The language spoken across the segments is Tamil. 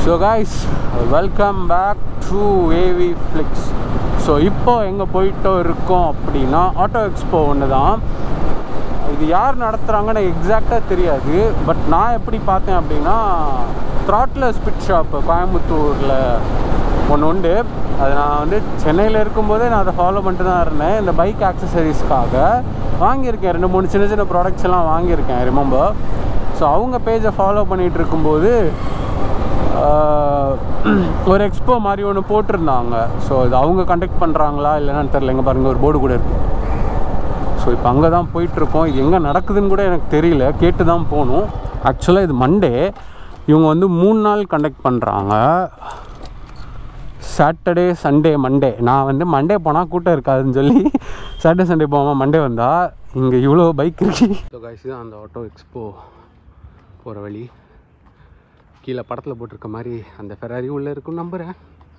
so guys welcome back to AV Flix so இப்போ எங்கே போயிட்டோ இருக்கோம் அப்படின்னா ஆட்டோ எக்ஸ்போ ஒன்று தான் இது யார் நடத்துகிறாங்கன்னு எக்ஸாக்டாக தெரியாது பட் நான் எப்படி பார்த்தேன் அப்படின்னா த்ராட்லர் ஸ்பிட் ஷாப்பு கோயம்புத்தூரில் ஒன்று உண்டு அது நான் வந்து சென்னையில் இருக்கும்போதே நான் அதை ஃபாலோ பண்ணிட்டு தான் இருந்தேன் இந்த பைக் ஆக்சசரிஸ்க்காக வாங்கியிருக்கேன் ரெண்டு மூணு சின்ன சின்ன ப்ராடக்ட்ஸ் எல்லாம் வாங்கியிருக்கேன் ரிமெம்பர் ஸோ அவங்க பேஜை ஃபாலோ பண்ணிகிட்டு இருக்கும்போது ஆஹ், ஒரு எக்ஸ்போ மாதிரி ஒன்று போட்டிருந்தாங்க ஸோ இது அவங்க கண்டக்ட் பண்ணுறாங்களா இல்லைன்னு தெரில எங்கே பாருங்கள் ஒரு போர்டு கூட இருக்குது ஸோ இப்போ அங்கே தான் போயிட்டுருக்கோம் இது எங்கே நடக்குதுன்னு கூட எனக்கு தெரியல கேட்டு தான் போகணும் ஆக்சுவலாக இது மண்டே இவங்க வந்து மூணு நாள் கண்டக்ட் பண்ணுறாங்க சாட்டர்டே சண்டே மண்டே நான் வந்து மண்டே போனால் கூட்டம் இருக்காதுன்னு சொல்லி சாட்டர்டே சண்டே போகாமல் மண்டே வந்தால் இங்கே இவ்வளோ பைக் இருக்கு ஸோ காய்ச்சி தான் அந்த ஆட்டோ எக்ஸ்போ போகிற வழி கீழே படத்தில் போட்டிருக்க மாதிரி அந்த ஃபெராரி உள்ளே இருக்குன்னு நம்புகிறேன்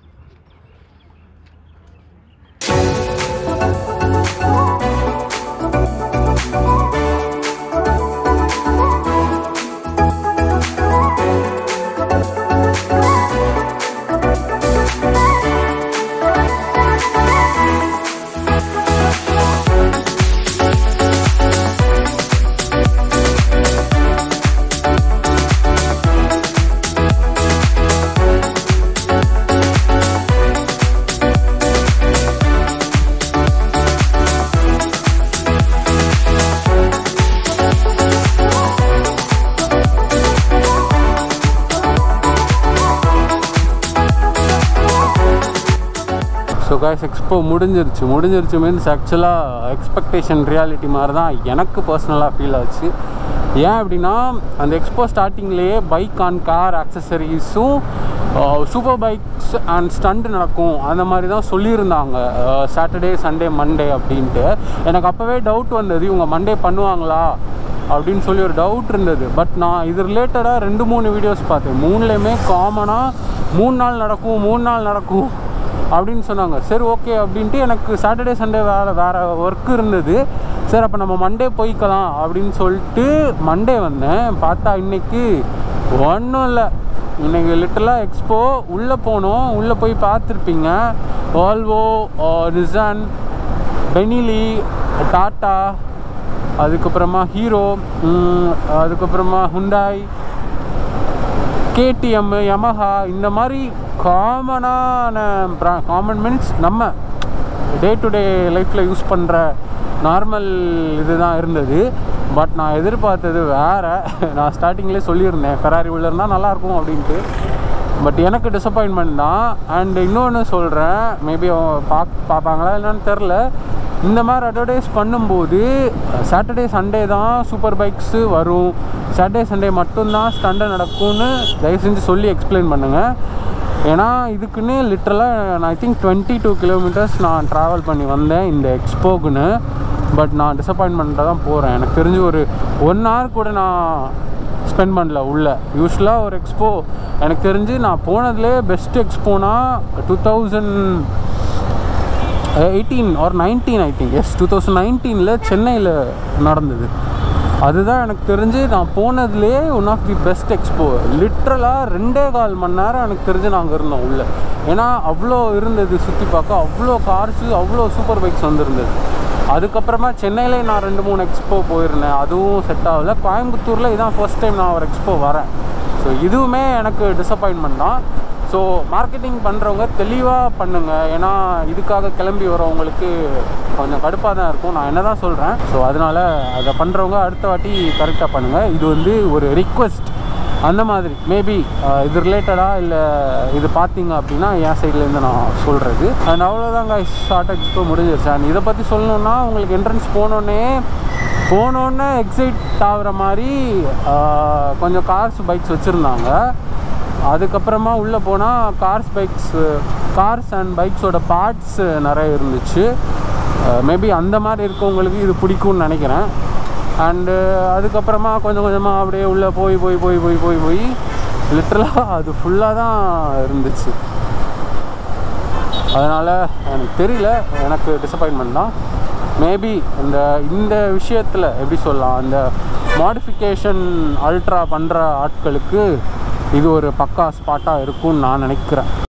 ஸோ காய்ஸ் எக்ஸ்போ முடிஞ்சிருச்சு முடிஞ்சிருச்சு மீன்ஸ் ஆக்சுவலாக எக்ஸ்பெக்டேஷன் ரியாலிட்டி மாதிரி தான் எனக்கு பர்சனலாக ஃபீல் ஆச்சு ஏன் அப்படின்னா அந்த எக்ஸ்போ ஸ்டார்டிங்லேயே பைக் அண்ட் கார் ஆக்சசரிஸும் சூப்பர் பைக்ஸ் அண்ட் ஸ்டண்ட் நடக்கும் அந்த மாதிரி தான் சொல்லியிருந்தாங்க சாட்டர்டே சண்டே மண்டே அப்படின்ட்டு எனக்கு அப்போவே டவுட் வந்தது இவங்க மண்டே பண்ணுவாங்களா அப்படின்னு சொல்லி ஒரு டவுட் இருந்தது பட் நான் இது ரிலேட்டடாக ரெண்டு மூணு வீடியோஸ் பார்த்தேன் மூணுலேயுமே காமனாக மூணு நாள் நடக்கும் மூணு நாள் நடக்கும் அப்படின்னு சொன்னாங்க சரி ஓகே அப்படின்ட்டு எனக்கு சாட்டர்டே சண்டே வேறு வேறு ஒர்க் இருந்தது சரி அப்போ நம்ம மண்டே போய்க்கலாம் அப்படின்னு சொல்லிட்டு மண்டே வந்தேன் பார்த்தா இன்னைக்கு ஒன்றும் இல்லை இன்னைக்கு லிட்டலாக எக்ஸ்போ உள்ளே போனோம் உள்ளே போய் பார்த்துருப்பீங்க வால்வோ நிசான் பெனிலி டாட்டா அதுக்கப்புறமா ஹீரோ அதுக்கப்புறமா ஹுண்டாய் கேடிஎம் யமஹா இந்த மாதிரி காமனான ப்ரா காமன் மீன்ஸ் நம்ம டே டு டே லைஃப்பில் யூஸ் பண்ணுற நார்மல் இதுதான் இருந்தது பட் நான் எதிர்பார்த்தது வேறு நான் ஸ்டார்டிங்லேயே சொல்லியிருந்தேன் ஃபெராரி உள்ள இருந்தால் நல்லாயிருக்கும் அப்படின்ட்டு பட் எனக்கு டிசப்பாயின்மெண்ட் தான் அண்ட் இன்னொன்று சொல்கிறேன் மேபி பாக் பார்ப்பாங்களா என்னன்னு தெரில இந்த மாதிரி அட்வர்டைஸ் பண்ணும்போது சாட்டர்டே சண்டே தான் சூப்பர் பைக்ஸு வரும் சாட்டர்டே சண்டே மட்டும்தான் ஸ்டண்டை நடக்கும்னு தயவு செஞ்சு சொல்லி எக்ஸ்பிளைன் பண்ணுங்கள் ஏன்னா இதுக்குன்னு லிட்ரலாக நான் I think twenty two kilometres நான் ட்ராவல் பண்ணி வந்தேன் இந்த எக்ஸ்போக்குன்னு பட் நான் டிசப்பாயின்மெண்ட்டாக தான் போகிறேன் எனக்கு தெரிஞ்சு ஒரு ஒன் ஹவர் கூட நான் ஸ்பெண்ட் பண்ணல உள்ள யூஸ்வலாக ஒரு எக்ஸ்போ எனக்கு தெரிஞ்சு நான் போனதுலேயே பெஸ்ட் எக்ஸ்போனா two thousand eighteen or nineteen I think yes two thousand நைன்டீனில் சென்னையில் நடந்தது அதுதான் எனக்கு தெரிஞ்சு நான் போனதுலேயே one of the best expo லிட்ரலாக ரெண்டே கால் மணி நேரம் எனக்கு தெரிஞ்சு நாங்கள் இருந்தோம் உள்ளே ஏன்னா அவ்வளோ இருந்தது சுற்றி பார்க்க அவ்வளோ கார்ஸு அவ்வளோ சூப்பர் பைக்ஸ் வந்திருந்தது அதுக்கப்புறமா சென்னையிலே நான் ரெண்டு மூணு எக்ஸ்போ போயிருந்தேன் அதுவும் செட் ஆகல கோயம்புத்தூரில் இதான் ஃபர்ஸ்ட் டைம் நான் ஒரு எக்ஸ்போ வரேன் ஸோ இதுவுமே எனக்கு டிசப்பாயின்மெண்ட் தான் ஸோ மார்க்கெட்டிங் பண்ணுறவங்க தெளிவாக பண்ணுங்கள் ஏன்னா இதுக்காக கிளம்பி வரவங்களுக்கு கொஞ்சம் கடுப்பாக தான் இருக்கும் நான் என்ன தான் சொல்கிறேன் ஸோ அதனால் அதை பண்ணுறவங்க அடுத்த வாட்டி கரெக்டாக பண்ணுங்கள் இது வந்து ஒரு ரிக்வெஸ்ட் அந்த மாதிரி மேபி இது ரிலேட்டடாக இல்லை இது பார்த்தீங்க அப்படின்னா என் சைட்லேருந்து நான் சொல்கிறது அண்ட் அவ்வளோதாங்க ஷார்ட் எக்ஸ்போ முடிஞ்சிருச்சு அண்ட் இதை பற்றி சொல்லணுன்னா உங்களுக்கு என்ட்ரன்ஸ் போனோடனே போனோடனே எக்ஸைட் ஆகுற மாதிரி ஆஹ், கொஞ்சம் கார்ஸ் பைக்ஸ் வச்சுருந்தாங்க அதுக்கப்புறமா உள்ளே போனால் கார்ஸ் பைக்ஸ் கார்ஸ் அண்ட் பைக்ஸோட பார்ட்ஸ் நிறைய இருந்துச்சு மேபி அந்த மாதிரி இருக்கவங்களுக்கு இது பிடிக்கும்னு நினைக்கிறேன் அண்டு அதுக்கப்புறமா கொஞ்சம் கொஞ்சமாக அப்படியே உள்ளே போய் போய் போய் போய் போய் போய் லிட்ரலாக அது ஃபுல்லாக தான் இருந்துச்சு அதனால் எனக்கு தெரியல எனக்கு டிசப்பாயின்மெண்ட் தான் மேபி இந்த இந்த விஷயத்தில் எப்படி சொல்லலாம் அந்த மாடிஃபிகேஷன் அல்ட்ரா பண்ணுற ஆட்களுக்கு இது ஒரு பக்கா ஸ்பாட்டாக இருக்கும்னு நான் நினைக்கிறேன்